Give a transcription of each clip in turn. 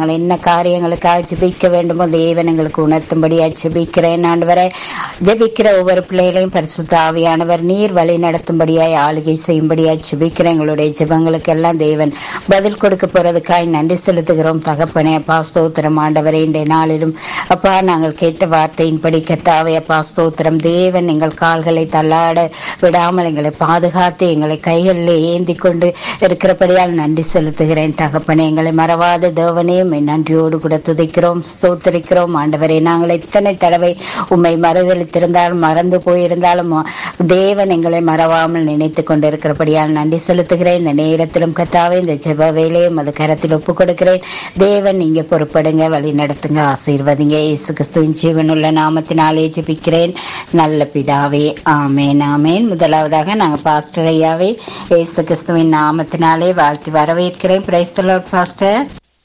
நாங்கள் என்ன காரியங்களுக்காக ஜெபிக்க வேண்டுமோ தேவன் எங்களுக்கு உணர்த்தும்படியா ஜெபிக்கிறேன் ஆண்டவரே ஜெபிக்கிற ஒவ்வொரு பிள்ளைகளையும் பரிசுத்த ஆவியானவர் நீர் வழி நடத்தும்படியாய் ஆளுகை செய்யும்படியாய் ஜெபிக்கிறேன் எங்களுடைய ஜெபங்களுக்கு எல்லாம் தேவன் பதில் கொடுக்க போறதுக்காய் நன்றி செலுத்துகிறோம் தகப்பனே அப்பா ஸ்தோத்திரம் ஆண்டவரே இன்றைய நாளிலும் அப்பா நாங்கள் கேட்ட வார்த்தையின்படி கத்தாவே அப்பா ஸ்தோத்திரம் தேவன் எங்கள் கால்களை தள்ளாட விடாமல் எங்களை பாதுகாத்து எங்களை கைகளில் ஏந்தி கொண்டு இருக்கிறபடியால் நன்றி செலுத்துகிறேன் தகப்பனே எங்களை மறவாத தேவனே உம்மை நன்றியோடு கூட துதிக்கிறோம் ஸ்தோத்தரிக்கிறோம் ஆண்டவரே நாங்கள் எத்தனை தடவை உம்மை மறுதளித்திருந்தாலும் மறந்து போயிருந்தாலும் தேவன் எங்களை மறவாமல் நினைத்து கொண்டு இருக்கிறபடியால் நன்றி செலுத்துகிறேன் இந்த நேரத்திலும் கத்தாவே இந்த ஜெப வேலையும் அது கரத்தில் ஒப்புக் கொடுக்கிறேன் தேவன் நீங்க பொறுப்படுங்க வழி நடத்துங்க ஆசீர்வதிங்க இயேசு கிறிஸ்துவின் ஜீவனுள்ள நாமத்தினாலே ஜெபிக்கிறேன் நல்ல பிதாவே ஆமேன் ஆமேன் முதலாவதாக நாங்கள் பாஸ்டர் ஐயாவை இயேசு கிறிஸ்துவின் நாமத்தினாலே வாழ்த்தி வரவேற்கிறேன் பிரைஸ் பாஸ்டர்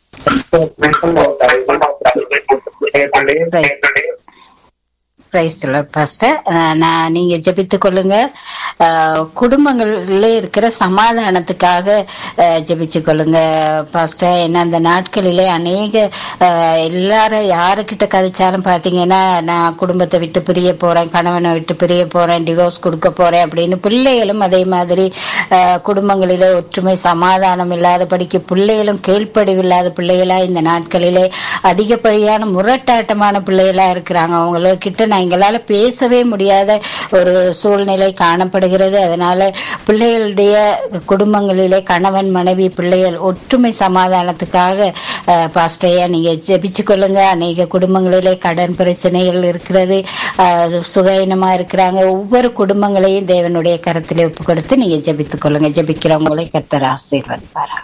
பிரைஸ் பாஸ்டர் நான் நீங்க ஜெபித்துக் கொள்ளுங்க அஹ், குடும்பங்கள்ல இருக்கிற சமாதானத்துக்காக அஹ், ஜெபிச்சு கொள்ளுங்க பாஸ்டர் ஏன்னா அந்த நாட்களிலே அநேக அஹ், எல்லாரும் யாருக்கிட்ட கதைச்சாலும் பாத்தீங்கன்னா நான் குடும்பத்தை விட்டு பிரிய போறேன் கணவனை விட்டு பிரிய போறேன் டிவோர்ஸ் கொடுக்க போறேன் அப்படின்னு பிள்ளைகளும் அதே மாதிரி அஹ், குடும்பங்களிலே ஒற்றுமை சமாதானம் இல்லாதபடிக்கு பிள்ளைகளும் கீழ்ப்படிவில்லாத பிள்ளைகளா இந்த நாட்களிலே அதிகப்படியான முரட்டாட்டமான பிள்ளைகளா இருக்கிறாங்க அவங்கள கிட்ட நான் எங்களால பேசவே முடியாத ஒரு சூழ்நிலை காணப்படுகிறது அதனால பிள்ளைகளுடைய குடும்பங்களிலே கணவன் மனைவி பிள்ளைகள் ஒற்றுமை சமாதானத்துக்காக அஹ், பாஸ்டரையா நீங்க ஜெபிச்சு கொள்ளுங்க அநேக குடும்பங்களிலே கடன் பிரச்சனைகள் இருக்கிறது அஹ், சுகயினமா இருக்கிறாங்க ஒவ்வொரு குடும்பங்களையும் தேவனுடைய கரத்திலே ஒப்பு கொடுத்து நீங்க ஜெபித்துக் கொள்ளுங்க ஜெபிக்கிறவங்களை கர்த்தர் ஆசீர்வதிப்பாராங்க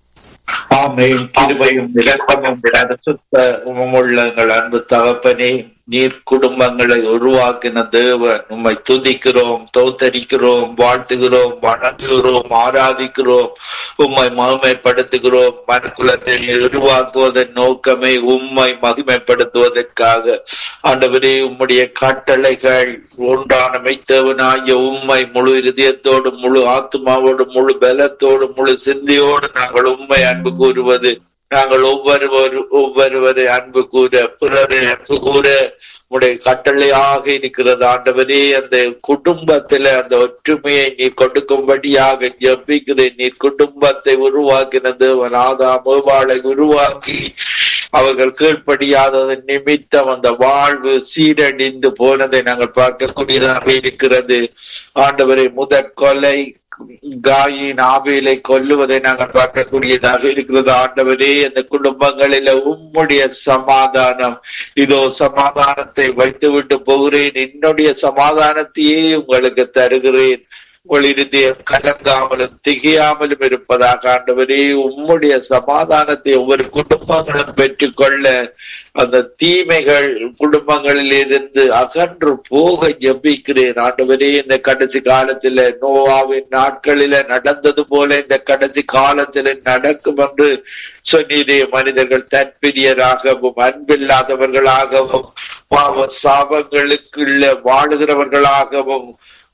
ஆமென் கிருபையும் இரக்கமும் சுத்த உள்ள எங்கள் அன்பு தகப்பனே நீர் குடும்பங்களை உருவாக்கின தேவன் உம்மை துதிக்கிறோம் தோத்தரிக்கிறோம் வாழ்த்துகிறோம் வணங்குகிறோம் ஆராதிக்கிறோம் உம்மை மகிமைப்படுத்துகிறோம் மனுக்குலத்தை உருவாக்குவதன் நோக்கமே உம்மை மகிமைப்படுத்துவதற்காக ஆண்டவரே உம்முடைய கட்டளைகள் ஒன்றான மெய்த்தவனாகிய உம்மை முழு இருதயத்தோடு முழு ஆத்மாவோடு முழு பலத்தோடு முழு சிந்தியோடு நாங்கள் உண்மை அன்பு கூறுவது நாங்கள் ஒவ்வொருவர் ஒவ்வொருவரை அன்பு கூற பிறரை அன்பு கூற உடைய கட்டளையாக இருக்கிறது ஆண்டவரே அந்த குடும்பத்துல அந்த ஒற்றுமையை நீ கொடுக்கும்படியாக ஜபிக்கிறேன் நீ குடும்பத்தை உருவாக்கினது ஆதாமுவாளை உருவாக்கி அவர்கள் கீழ்ப்படியாததன் நிமித்தம் அந்த வாழ்வு சீரடிந்து போனதை நாங்கள் பார்க்கக்கூடியதாக இருக்கிறது ஆண்டவரை முதற் கொலை காயின் ஆவிலை கொல்லுவதை நாங்கள் பார்க்கக்கூடியதாக இருக்கிறது ஆண்டவரே அந்த குடும்பங்களில உம்முடைய சமாதானம் இதோ சமாதானத்தை வைத்துவிட்டு போகிறேன் என்னுடைய சமாதானத்தையே உங்களுக்கு தருகிறேன் உங்கள் இருதயம் கலங்காமலும் திகையாமலும் இருப்பதாக ஆண்டவரே உம்முடைய சமாதானத்தை ஒவ்வொரு குடும்பங்களும் பெற்றுக்கொள்ள அந்த தீமைகள் குடும்பங்களில் இருந்து அகன்று போக ஜபிக்கிறேன் ஆண்டவரே இந்த கடைசி காலத்துல நோவாவின் நாட்களில நடந்தது போல இந்த கடைசி காலத்துல நடக்கும் என்று சொன்னீரே மனிதர்கள் தற்பிரியராகவும் அன்பில்லாதவர்களாகவும் பாவ சாபங்களுக்குள்ள வாழுகிறவர்களாகவும்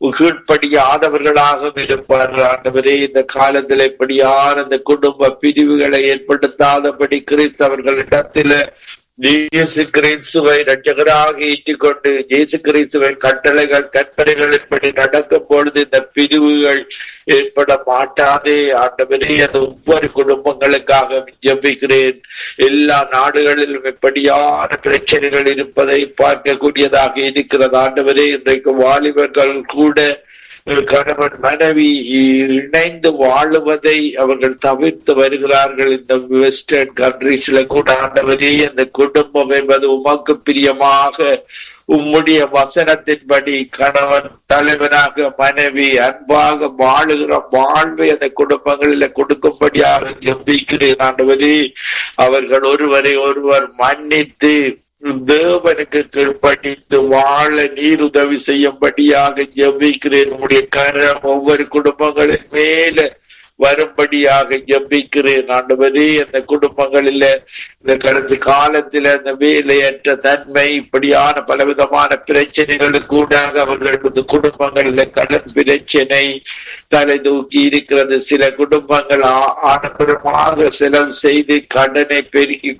கீழ்ப்படியாதவர்களாகவும் இருப்பார்கள் ஆண்டவரே இந்த காலத்தில் இப்படியான இந்த குடும்ப பிரிவுகளை ஏற்படுத்தாதபடி கிறிஸ்தவர்களிடத்தில இயேசு கிறிஸ்துவை ரட்சகராக ஏற்றுக்கொண்டு இயேசு கிறிஸ்துவின் கட்டளைகள் கற்பனைகளின்படி நடக்கும் பொழுது இந்த பிரிவுகள் ஏற்பட மாட்டாதே ஆண்டவரே அது ஒவ்வொரு குடும்பங்களுக்காக ஜபிக்கிறேன் எல்லா நாடுகளிலும் இப்படியான பிரச்சனைகள் இருப்பதை பார்க்கக்கூடியதாக இருக்கிறது ஆண்டவரே இன்றைக்கு வாலிபர்கள் கூட கணவன் மனைவி இணைந்து வாழுவதை அவர்கள் தவிர்த்து வருகிறார்கள் இந்த வெஸ்டர்ன் கண்ட்ரீஸ்ல கூட ஆண்டவரே அந்த குடும்பம் என்பது உமக்கு பிரியமாக உம்முடைய வசனத்தின்படி கணவன் தலைவனாக மனைவி அன்பாக வாழுகிற வாழ்வை அந்த குடும்பங்களில கொடுக்கும்படியாக ஜம்பிக்கிறேன் ஆண்டவரே அவர்கள் ஒருவரை ஒருவர் மன்னித்து தேவனுக்கு கீழ்ப்படிந்து வாழ நீர் உதவி செய்யும்படியாக ஜபிக்கிறேன் உடைய கரம் ஒவ்வொரு குடும்பங்களின் மேல வரும்படியாக ஜபிக்கிறேன் ஆண்டவரே அந்த குடும்பங்களில இந்த கடைசி காலத்துல அந்த வேலையற்ற தன்மை இப்படியான பலவிதமான பிரச்சனைகளுக்கு கூடாக அவர்களது குடும்பங்களில கடன் பிரச்சனை தலை தூக்கி இருக்கிறது சில குடும்பங்கள் ஆடம்பரமாக செலவு செய்து கடனை பெருக்கி